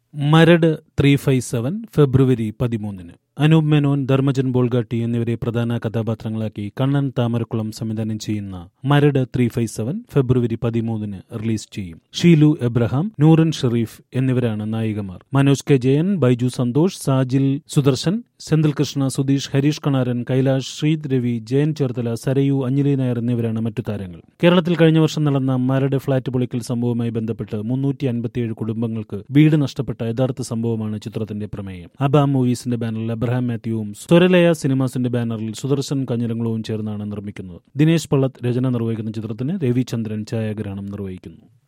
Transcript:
Maradu three five seven ഫെബ്രുവരി പതിമൂന്നിന് അനൂപ് മേനോൻ ധർമ്മജൻ ബോൾഗാട്ടി എന്നിവരെ പ്രധാന കഥാപാത്രങ്ങളാക്കി കണ്ണൻ താമരക്കുളം സംവിധാനം ചെയ്യുന്ന മരട് ത്രീ ഫൈവ് സെവൻ ഫെബ്രുവരി പതിമൂന്നിന് റിലീസ് ചെയ്യും ഷീലു എബ്രഹാം നൂറിൻ ഷെറീഫ് എന്നിവരാണ് നായികമാർ മനോജ് കെ ജയൻ ബൈജു സന്തോഷ് സാജിൽ സുദർശൻ സെന്തിൽ കൃഷ്ണ സുധീഷ് ഹരീഷ് കണാരൻ കൈലാഷ് ശ്രീത് രവി ജയൻ ചേർത്തല സരയു അഞ്ജലി നായർ എന്നിവരാണ് മറ്റു താരങ്ങൾ കേരളത്തിൽ കഴിഞ്ഞ വർഷം നടന്ന മരട് ഫ്ളാറ്റ് പൊളിക്കൽ സംഭവവുമായി ബന്ധപ്പെട്ട് മുന്നൂറ്റി അൻപത്തിയേഴ് കുടുംബങ്ങൾക്ക് വീട് നഷ്ടപ്പെട്ട യഥാർത്ഥ സംഭവമാണ് ചിത്രത്തിന്റെ പ്രമേയം അബാം മൂവീസിന്റെ ബാനറിൽ എബ്രഹാം മാത്യുവും സ്വരലയ സിനിമാസിന്റെ ബാനറിൽ സുദർശൻ കഞ്ഞിരംകുളവും ചേർന്നാണ് നിർമ്മിക്കുന്നത് ദിനേശ് പള്ളത്ത് രചന നിർവഹിക്കുന്ന ചിത്രത്തിന് രവിചന്ദ്രൻ ഛായാഗ്രഹണം നിർവഹിക്കുന്നു